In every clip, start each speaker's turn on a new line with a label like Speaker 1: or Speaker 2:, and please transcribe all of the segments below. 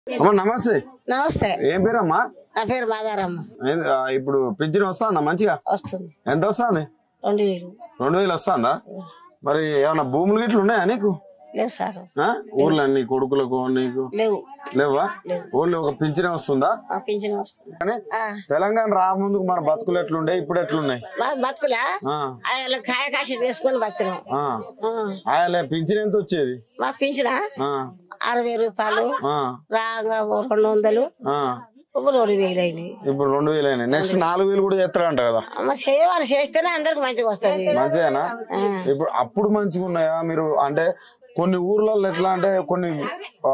Speaker 1: అమ్మా నమస్తే
Speaker 2: నమస్తే
Speaker 1: ఏం పేరమ్మా
Speaker 2: నా పేరు మాదారమ్మ
Speaker 1: ఏం- ఆ, ఇప్పుడు పింఛన్ వస్తుందా మంచిగా
Speaker 2: వస్తుంది
Speaker 1: ఎంత వస్తుంది
Speaker 2: రెండు వేలు
Speaker 1: రెండు వేలు వస్తుందా మరి ఏమన్నా భూములు గిట్లు ఉన్నాయా నీకు
Speaker 2: లేవు సార్
Speaker 1: ఆ? ఊర్లో నీ కొడుకులకు నీకు
Speaker 2: లేవు
Speaker 1: లేవా ఓన్లీ ఒక పింఛనే వస్తుందా
Speaker 2: మా పింఛన్ వస్తుంది
Speaker 1: కానీ
Speaker 2: ఆ,
Speaker 1: తెలంగాణ రాముందుకు మన బతుకులు ఎట్లుండే ఇప్పుడు ఎట్లున్నాయి
Speaker 2: మా బతుకులా
Speaker 1: ఆ,
Speaker 2: ఆయన కాయ కాసి వేసుకొని బతికినాం
Speaker 1: ఆ.
Speaker 2: ఆ,
Speaker 1: ఆయలే పింఛన్ ఎంత వచ్చేది
Speaker 2: మా పింఛన
Speaker 1: ఆ,
Speaker 2: అరవై రూపాయలు
Speaker 1: ఆ,
Speaker 2: రాగా ఓ రెండు వందలు
Speaker 1: ఆ.
Speaker 2: ఓ రెండు వేలు అయినాయి
Speaker 1: ఇప్పుడు రెండు వేలు అయినాయి నెక్స్ట్ నాలుగు వేలు కూడా చేస్తారంట కదా
Speaker 2: మరి చేయవాలి చేస్తేనే అందరికి మంచిగా వస్తుంది
Speaker 1: మంచిదేనా ఇప్పుడు అప్పుడు మంచిగా ఉన్నాయా మీరు అంటే కొన్ని ఊర్లలో ఎట్లా అంటే కొన్ని ఆ,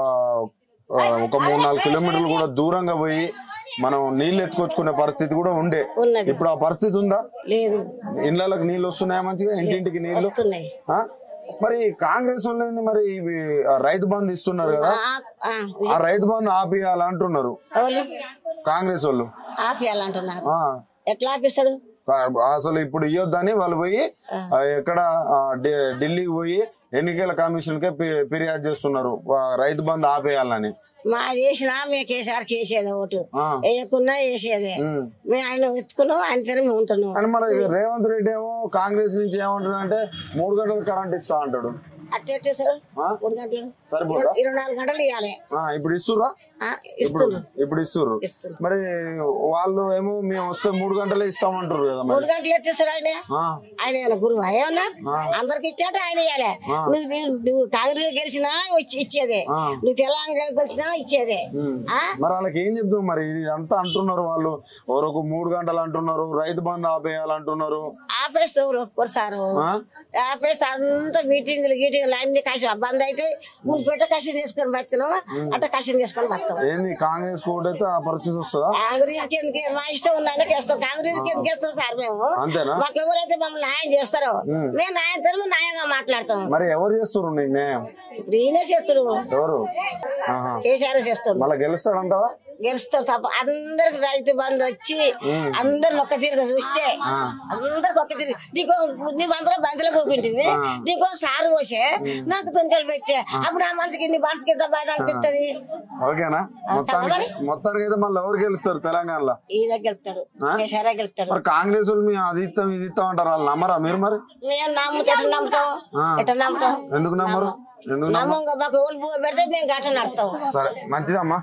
Speaker 1: ఆ, ఒక మూడు నాలుగు కిలోమీటర్లు కూడా దూరంగా పోయి మనం నీళ్లు ఎత్తుకొచ్చుకునే పరిస్థితి కూడా ఉండే
Speaker 2: ఉన్నది
Speaker 1: ఇప్పుడు ఆ పరిస్థితి ఉందా
Speaker 2: లేదు
Speaker 1: ఇళ్ళకి నీళ్లు వస్తున్నాయా మంచిగా ఇంటింటికి నీళ్లు
Speaker 2: వస్తున్నాయి
Speaker 1: ఆ? మరి కాంగ్రెస్ వాళ్ళు ఏంది మరి ఇవి ఆ, రైతు బంధు ఇస్తున్నారు కదా
Speaker 2: ఆ, ఆ,
Speaker 1: ఆ రైతు బంధు ఆపియాలంటున్నారు
Speaker 2: ఎవరు
Speaker 1: కాంగ్రెస్ వాళ్ళు
Speaker 2: ఆపియాలంటున్నారు
Speaker 1: ఆ,
Speaker 2: ఎట్లా ఆపిస్తాడు
Speaker 1: అసలు ఇప్పుడు ఇవ్వద్దని వాళ్ళు పోయి ఆ, ఎక్కడ ఆ, ఢి- ఢిల్లీకి పోయి ఎన్నికల కమిషన్ కే ఫి- ఫిర్యాదు చేస్తున్నారు ఆ, రైతు బంధు ఆపేయాలని
Speaker 2: మా వేసినా మేము కేసీఆర్ కేసేది ఓటు
Speaker 1: ఆ.
Speaker 2: వేయకున్నా వేసేదే
Speaker 1: ఉమ్.
Speaker 2: మేము ఆయన ఎత్తుకున్నాం ఆయనతోనే మేము ఉంటున్నాం
Speaker 1: కానీ మరి రేవంత్ రెడ్డి ఏమో కాంగ్రెస్ నుంచి ఏమంటాడు అంటే మూడు గంటలు కరెంట్ ఇస్తా అంటాడు
Speaker 2: అట్ట ఎట్టేసాడు
Speaker 1: ఆ?
Speaker 2: మూడు గంటలు
Speaker 1: సరిపోదా
Speaker 2: ఇరవై నాలుగు గంటలు ఇవ్వాలి
Speaker 1: ఆ, ఇప్పుడు ఇస్తుర్రా
Speaker 2: ఇస్తున్నారు
Speaker 1: ఇప్పుడు ఇస్తుర్రు
Speaker 2: ఇస్తున్నారు
Speaker 1: మరి వాళ్ళు ఏమో మేము వస్తే మూడు గంటలే ఇస్తామంటారు కదా మరి
Speaker 2: మూడు గంటలు ఎట్టేసాడు ఆయన
Speaker 1: ఆ,
Speaker 2: ఆయన ఏమన్నా గురువు ఏమన్నా అందరికి ఇచ్చాట ఆయన ఇవ్వాలి నువ్వు నువ్వు- నువ్వు కాంగ్రెస్ గెలిచినా వచ్చి ఇచ్చేదే
Speaker 1: ఆ.
Speaker 2: నువ్వు తెలంగాణ గెలిచినా ఇచ్చేదే
Speaker 1: ఉమ్.
Speaker 2: ఆ?
Speaker 1: మరి వాళ్ళకి ఏం చెప్తాం మరి ఇది అంతా అంటున్నారు వాళ్ళు ఎవరొక మూడు గంటలు అంటున్నారు రైతు బంధు ఆపేయాలంటున్నారు
Speaker 2: ఆపేస్తే ఎవరు ఒప్పుకోరు సారు
Speaker 1: ఆ?
Speaker 2: ఆపేస్తే అంత మీటింగ్లు గీటింగ్లు అన్ని కష్టం బంద్ అయితే ముందు పెట్ట కష్టం చేసుకొని బతున్నాం అట్ట కష్టం చేసుకొని బతాం
Speaker 1: ఏంది కాంగ్రెస్ కోట్ అయితే ఆ పరిస్థితి వస్తుందా
Speaker 2: కాంగ్రెస్ కి ఎందుకు మా ఇష్టం ఉన్నాక వేస్తాం కాంగ్రెస్ కి ఎందుకు వేస్తాం సార్ మేము
Speaker 1: అంతేనా
Speaker 2: మాకు ఎవరైతే మమ్మల్ని న్యాయం చేస్తారో మేము న్యాయం తెలుగు న్యాయంగా మాట్లాడతాం
Speaker 1: మరి ఎవరు చేస్తున్నారు నీకు న్యాయం
Speaker 2: ఇప్పుడు ఈయనే చేస్తున్నారు
Speaker 1: ఎవరు ఆహా.
Speaker 2: కేసీఆర్ చేస్తున్నారు
Speaker 1: మళ్ళా గెలుస్తాడంటావా
Speaker 2: గెలుస్తారు తప్ప అందరికి రైతు బంధు వచ్చి అందరిని ఒక్క తీరుగా చూస్తే అందరికి ఒక్క తీరు నీకో నువ్వు అందరూ బంధువులు కూర్చుంటుంది నీకో సారు పోసే నాకు తుంటలు పెట్టే అప్పుడు ఆ మనసుకి నీ మనసుకి ఎంత బాధ అనిపిస్తుంది
Speaker 1: ఓకేనా మొత్తానికి మొత్తానికి అయితే మళ్ళీ ఎవరు గెలుస్తారు తెలంగాణలో
Speaker 2: ఈయన గెలుతాడు కేసీఆర్ గెలుతాడు
Speaker 1: మరి కాంగ్రెస్ వాళ్ళు మేము అది ఇస్తాం ఇది ఇస్తాం అంటారు వాళ్ళు నమ్మరా మీరు మరి
Speaker 2: మేము నమ్ముతా ఎట్లా నమ్ముతాం ఎట్లా నమ్ముతాం
Speaker 1: ఎందుకు నమ్మరు ఎందుకు నమ్మరు
Speaker 2: నమ్మంగా మాకు ఓళ్ళు పువ్వు పెడితే మేము గట్ట నడతాం
Speaker 1: సరే మంచిదమ్మా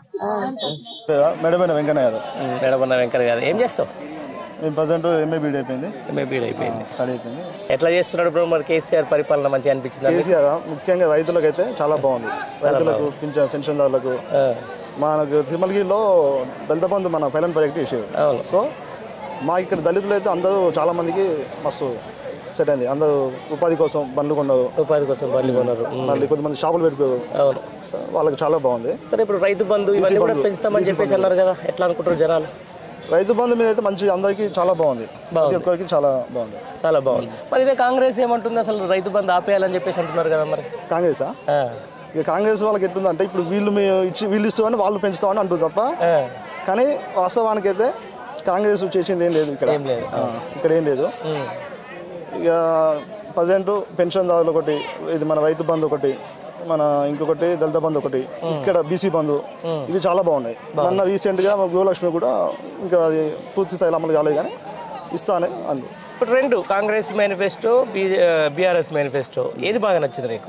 Speaker 3: మేడమైన వెంకన్న గారు
Speaker 4: మేడమన్న వెంకట గారు ఏం చేస్తావు
Speaker 3: మేము ప్రజెంట్ ఎంఏ బీడ్ అయిపోయింది
Speaker 4: ఎంఏ బీడ్ అయిపోయింది
Speaker 3: స్టడీ అయిపోయింది
Speaker 4: ఎట్లా చేస్తున్నాడు బ్రో మరి కేసీఆర్ పరిపాలన మంచిగా అనిపించింది
Speaker 3: కేసీఆర్ ముఖ్యంగా రైతులకైతే చాలా బాగుంది రైతులకు పింఛన్ పెన్షన్దారులకు మనకు తిరుమలగిరిలో దళిత బంధు మన పైలన్ ప్రాజెక్ట్ చేసేది
Speaker 4: అవును.
Speaker 3: సో మా ఇక్కడ దళితులు అయితే అందరూ చాలా మందికి మస్తు సెట్ అయింది అందరూ ఉపాధి కోసం బండ్లు కొన్నారు
Speaker 4: ఉపాధి కోసం బండి కొన్నారు ఉమ్,
Speaker 3: మళ్ళీ కొంతమంది షాపులు పెట్టుకోరు
Speaker 4: అవును
Speaker 3: సో వాళ్ళకి చాలా బాగుంది
Speaker 4: సరే ఇప్పుడు రైతు బంధు ఇవన్నీ కూడా పెంచుతామని చెప్పేసి అన్నారు కదా ఎట్లా అనుకుంటారు జనాలు
Speaker 3: రైతు బంధు మీద అయితే మంచి అందరికీ చాలా బాగుంది ప్రతి
Speaker 4: బాగుంది.
Speaker 3: ఒక్కరికి చాలా బాగుంది
Speaker 4: చాలా బాగుంది మరి ఇదే కాంగ్రెస్ ఏమంటుంది అసలు రైతు బంధు ఆపేయాలని చెప్పేసి అంటున్నారు కదా మరి
Speaker 3: కాంగ్రెసా
Speaker 4: ఆ,
Speaker 3: ఇక కాంగ్రెస్ వాళ్ళకి ఎట్లుందంటే ఇప్పుడు వీళ్ళు మేము ఇచ్చి వీళ్ళు ఇస్తామని వాళ్ళు పెంచుతామని అంటారు తప్ప
Speaker 4: ఆ,
Speaker 3: కానీ వాస్తవానికి అయితే కాంగ్రెస్ చేసింది ఏం లేదు ఇక్కడ
Speaker 4: ఏం లేదు
Speaker 3: ఆ, ఇక్కడ ఏం లేదు
Speaker 4: ఉమ్,
Speaker 3: ఇక ప్రజెంట్ పెన్షన్దారులు ఒకటి ఇది మన రైతు బంధు ఒకటి మన ఇంకొకటి దళిత బంధు ఒకటి ఇక్కడ బీసీ బంధు ఇవి చాలా బాగున్నాయి మొన్న రీసెంట్గా మా గృహలక్ష్మి కూడా ఇంకా అది పూర్తి స్థాయిలో అమలు కాలేదు కానీ ఇస్తానే అన్నారు
Speaker 4: ఇప్పుడు రెండు కాంగ్రెస్ మేనిఫెస్టో బీఆర్ఎస్ మేనిఫెస్టో ఏది బాగా నచ్చింది నీకు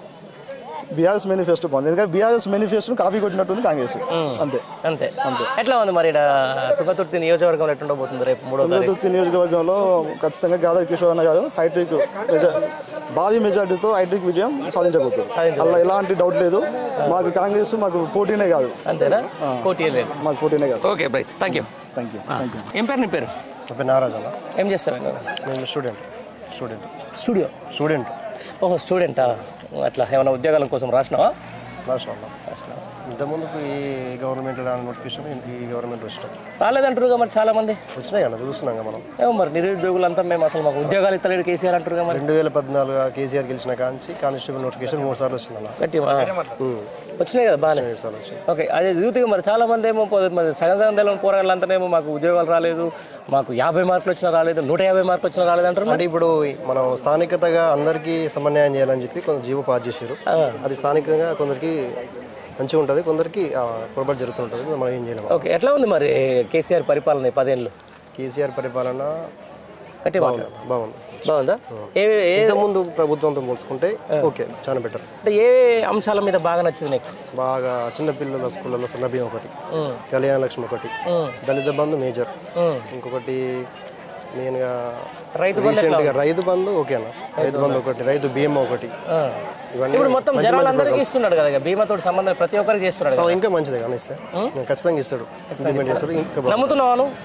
Speaker 3: బీఆర్ఎస్ మేనిఫెస్టో బాగుంది ఎందుకంటే బీఆర్ఎస్ మేనిఫెస్టోని కాపీ కొట్టినట్టుంది కాంగ్రెస్ అంతే
Speaker 4: అంతే ఎట్లా ఉంది మరి ఈడ తుంగతుర్తి నియోజకవర్గంలో ఎట్లుండబోతుంది రేపు మూడో తారీఖు
Speaker 3: తుంగతుర్తి నియోజకవర్గంలో ఖచ్చితంగా గాదర్ కిషోర్ అన్న గారు హైట్రిక్ మెజా- భారీ మెజార్టీతో హైట్రిక్ విజయం సాధించబోతుంది అలా ఎలాంటి డౌట్ లేదు మాకు కాంగ్రెస్ మాకు పోటీనే కాదు
Speaker 4: అంతేనా పోటీ లేదు
Speaker 3: మాకు పోటీనే కాదు
Speaker 4: ఓకే బ్రైస్ thank you
Speaker 3: thank you thank you
Speaker 4: ఏం పేరు నీ పేరు
Speaker 5: నా పేరు నాగరాజ్ అన్న
Speaker 4: ఏం చేస్తావు
Speaker 5: నేను స్టూడెంట్ స్టూడెంట్
Speaker 4: స్టూడియో
Speaker 5: స్టూడెంట్
Speaker 4: ఓహో స్టూడెంటా అట్లా ఏమైనా ఉద్యోగాల కోసం రాసినావా
Speaker 5: రాష్ట్రం అన్న ఇంతకుముందుకు ఈ గవర్నమెంట్ రాని నోటిఫికేషన్ ఈ గవర్నమెంట్ వచ్చినాయి
Speaker 4: రాలేదంటారుగా మరి చాలా మంది
Speaker 5: వచ్చినాయి అన్న చూస్తున్నాం కదా మనం
Speaker 4: ఏమో మరి నిరుద్యోగులంతా మేము అసలు మాకు ఉద్యోగాలు ఇస్తలేడు కేసీఆర్ అంటారుగా మరి
Speaker 5: రెండు వేల పద్నాలుగు కేసీఆర్ గెలిచిన కాంచి కానిస్టేబుల్ నోటిఫికేషన్ మూడు సార్లు వచ్చింది అన్న
Speaker 4: గట్టి వచ్చినాయి కదా బాగానే
Speaker 5: మూడు సార్లు వచ్చింది
Speaker 4: ఓకే అదే యూత్గా మరి చాలా మంది ఏమో పో- మరి సగం సగం తెలియని పోరాళ్ళంతానేమో మాకు ఉద్యోగాలు రాలేదు మాకు యాభై మార్కులు వచ్చినా రాలేదు నూట యాభై మార్కులు వచ్చినా రాలేదు అంటారు మరి
Speaker 5: అంటే ఇప్పుడు మనం స్థానికతగా అందరికీ సమన్వయం చేయాలని చెప్పి కొంత జీవో పాస్ చేశారు అది స్థానికంగా కొందరికి మంచిగా ఉంటుంది కొందరికి ఆ, పొరపాటు జరుగుతుంటుంది మనం ఏం చేయలేము
Speaker 4: ఓకే ఎట్లా ఉంది మరి కేసీఆర్ పరిపాలన ఈ పదేళ్ళు
Speaker 5: కేసీఆర్ పరిపాలన
Speaker 4: గట్టి
Speaker 5: బాగుంది బాగుంది
Speaker 4: బాగుందా ఏ ఏ
Speaker 5: ఇంతకుముందు ప్రభుత్వంతో పోల్చుకుంటే ఓకే చాలా బెటర్
Speaker 4: అంటే ఏ అంశాల మీద బాగా నచ్చింది నీకు
Speaker 5: బాగా చిన్నపిల్లల స్కూళ్ళలో సన్నబియ్యం ఒకటి
Speaker 4: ఉమ్,
Speaker 5: కళ్యాణ లక్ష్మి ఒకటి
Speaker 4: ఉమ్,
Speaker 5: దళిత బంధు మేజర్
Speaker 4: ఉమ్.
Speaker 5: ఇంకొకటి మెయిన్గా
Speaker 4: రైతు బంధు ఎట్లా
Speaker 5: రీసెంట్గా రైతు బంధు ఓకేనా రైతు బంధు ఒకటి రైతు బీమా ఒకటి
Speaker 4: ఆ.
Speaker 5: ఇవన్నీ
Speaker 4: ఇప్పుడు మొత్తం జనాలందరికీ ఇస్తున్నాడు కదా ఇక బీమాతో సంబంధం ప్రతి ఒక్కరికి చేస్తున్నాడు కదా
Speaker 5: ఆ, ఇంకా మంచిది కానీ ఇస్తే ఖచ్చితంగా ఇస్తాడు ఇంప్లిమెంట్ చేస్తాడు ఇంకా బాగుంది.
Speaker 4: నమ్ముతున్నావా నువ్వు?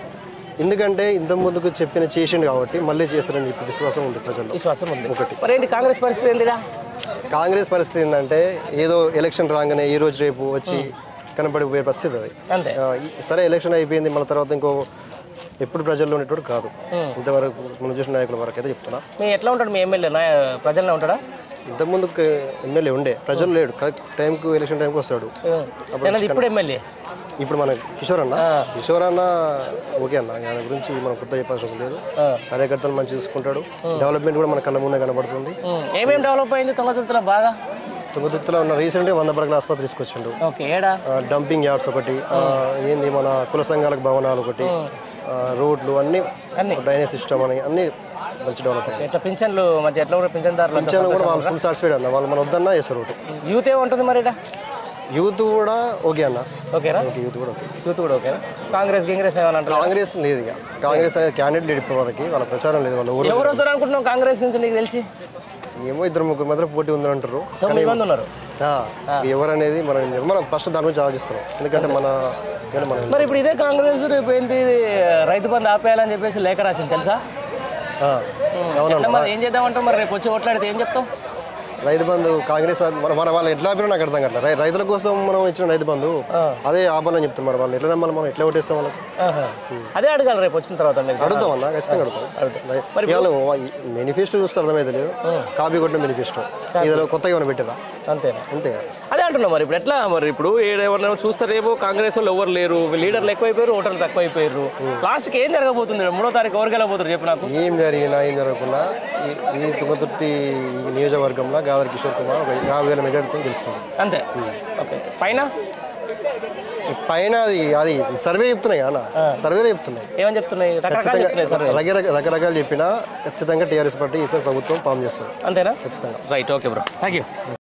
Speaker 5: ఎందుకంటే ఇంత ముందుకు చెప్పిన చేసిండు కాబట్టి మళ్ళీ చేస్తారని చెప్పి విశ్వాసం ఉంది ప్రజల్లో
Speaker 4: విశ్వాసం ఉంది మరి ఏంటి కాంగ్రెస్ పరిస్థితి ఏంటిదా
Speaker 5: కాంగ్రెస్ పరిస్థితి ఏంటంటే ఏదో ఎలక్షన్ రాగానే ఈ రోజు రేపు వచ్చి కనపడిపోయే పరిస్థితి అది
Speaker 4: అంతే
Speaker 5: ఆ, ఈ- సరే ఎలక్షన్ అయిపోయింది మళ్ళీ తర్వాత ఇంకో ఎప్పుడు ప్రజల్లో ఉండేటోడు కాదు ఇంతవరకు మనం చూసిన నాయకుల వరకు అయితే చెప్తున్నా
Speaker 4: మీ ఎట్లా ఉంటాడు మీ ఎమ్మెల్యే నా ప్రజల్లో ఉంటాడా
Speaker 5: ఇంతకుముందు ఎమ్మెల్యే ఉండే ప్రజలు లేడు కరెక్ట్ టైంకు ఎలక్షన్ టైంకి వస్తాడు
Speaker 4: నేను ఇప్పుడు ఎమ్మెల్యే
Speaker 5: ఇప్పుడు మన కిషోర్ అన్న కిషోర్ అన్న ఓకే అన్న ఆయన గురించి మనం కొత్త చెప్పాల్సిన అవసరం లేదు
Speaker 4: ఆ.
Speaker 5: కార్యకర్తలు మంచి చూసుకుంటాడు డెవలప్మెంట్ కూడా మన కళ్ళ ముందే కనబడుతుంది
Speaker 4: ఉమ్, ఏమేం డెవలప్ అయింది తొంగతుర్తిలో బాగా
Speaker 5: తుంగతుర్తిలో ఉన్న రీసెంట్గా వంద పడకల ఆసుపత్రి తీసుకొచ్చిండు
Speaker 4: ఓకే ఏడా
Speaker 5: ఆ, డంపింగ్ యార్డ్స్ ఒకటి ఆ, ఏంది మన కుల సంఘాలకు భవనాలు ఒకటి ఆ, రోడ్లు అన్ని డ్రైనేజ్ సిస్టమ్ అని అన్ని మంచి డెవలప్ అయ్యాయి
Speaker 4: ఎట్లా పింఛన్లు మంచి ఎట్లా కూడా పింఛన్దారులు అంతా
Speaker 5: పింఛన్ కూడా వాళ్ళు ఫుల్ సాటిస్ఫైడ్ అన్న వాళ్ళు మన వద్దన్నా చేస్తారు ఒకటి
Speaker 4: యూత్ ఏముంటుంది మరి ఈడ?
Speaker 5: యూత్ కూడా ఓకే అన్న
Speaker 4: ఓకేనా
Speaker 5: ఓకే యూత్ కూడా ఓకే
Speaker 4: యూత్ కూడా ఓకేనా కాంగ్రెస్ గింగ్రెస్ ఏమైనా అంటారు
Speaker 5: కాంగ్రెస్ లేదు ఇక కాంగ్రెస్ అనేది క్యాండిడేట్ లేడు ఇప్పటి వరకు వాళ్ళ ప్రచారం లేదు వాళ్ళ ఊరు
Speaker 4: ఎవరు వస్తారు అనుకుంటున్నావు కాంగ్రెస్ నుంచి నీకు తెలిసి
Speaker 5: ఏమో ఇద్దరు ముగ్గురు మాత్రం పోటీ ఉందని అంటారు
Speaker 4: తొమ్మిది మంది ఉన్నారు
Speaker 5: ఆ, ఎవరు అనేది మనం మనం ఫస్ట్ దాని గురించి ఆలోచిస్తున్నాం ఎందుకంటే మన ఎందుకంటే మన
Speaker 4: మరి ఇప్పుడు ఇదే కాంగ్రెస్ రేపు ఏంటి ఇది రైతు బంధు ఆపేయాలని చెప్పేసి లేఖ రాసింది తెలుసా
Speaker 5: ఆ, అవునన్నా
Speaker 4: ఎట్లా మరి ఏం చేద్దామంటావు మరి రేపు వచ్చి ఓట్లాడితే ఏం చెప్తావు
Speaker 5: రైతు బంధు కాంగ్రెస్ మన మన వాళ్ళు ఎట్లా ఆపినా నాకు అర్థం కావట్లేదు రై- రైతుల కోసం మనం ఇచ్చిన రైతు బంధు అదే ఆపాలని చెప్తాం మరి వాళ్ళు ఎట్లా నమ్మాలి మనం ఎట్లా ఓటేస్తాం వాళ్ళకి
Speaker 4: ఆహా. అదే అడగాలి రేపు వచ్చిన తర్వాత మీరు
Speaker 5: అడుగుతాం అన్న ఖచ్చితంగా అడుగుతాం ఇవాళ మేనిఫెస్టో చూస్తే అర్థమైతే లేదు కాపీ కొట్టిన మేనిఫెస్టో ఇదిలో కొత్తగా ఏమైనా పెట్టారా
Speaker 4: అంతేనా
Speaker 5: అంతే
Speaker 4: అదే అంటున్నా మరి ఇప్పుడు ఎట్లా మరి ఇప్పుడు ఎవరైనా చూస్తారేమో కాంగ్రెస్ వాళ్ళు ఎవరు లేరు లీడర్లు ఎక్కువైపోయారు ఓటర్లు తక్కువైపోయారు లాస్ట్కి ఏం జరగబోతుంది మూడో తారీఖు ఎవరికి వెళ్ళబోతారు చెప్పు నాకు
Speaker 5: ఏం జరిగినా ఏం జరగకుండా ఈ- ఈ తుంగతుర్తి నియోజకవర్గంలో గాదర్ కిషోర్ కుమార్ ఒక యాభై వేల మెజార్టీతో గెలుస్తుంది
Speaker 4: అంతే ఓకే పైన
Speaker 5: ఈ పైన అది అది సర్వే చెప్తున్నాయి అన్న సర్వేలో చెప్తున్నాయి
Speaker 4: ఏమని చెప్తున్నాయి రకరకాలు చెప్తున్నాయి సార్
Speaker 5: రకరకాల రకరకాలు చెప్పినా ఖచ్చితంగా టీఆర్ఎస్ పార్టీ ఈసారి ప్రభుత్వం ఫామ్ చేస్తుంది
Speaker 4: అంతేనా
Speaker 5: ఖచ్చితంగా
Speaker 4: right okay bro thank you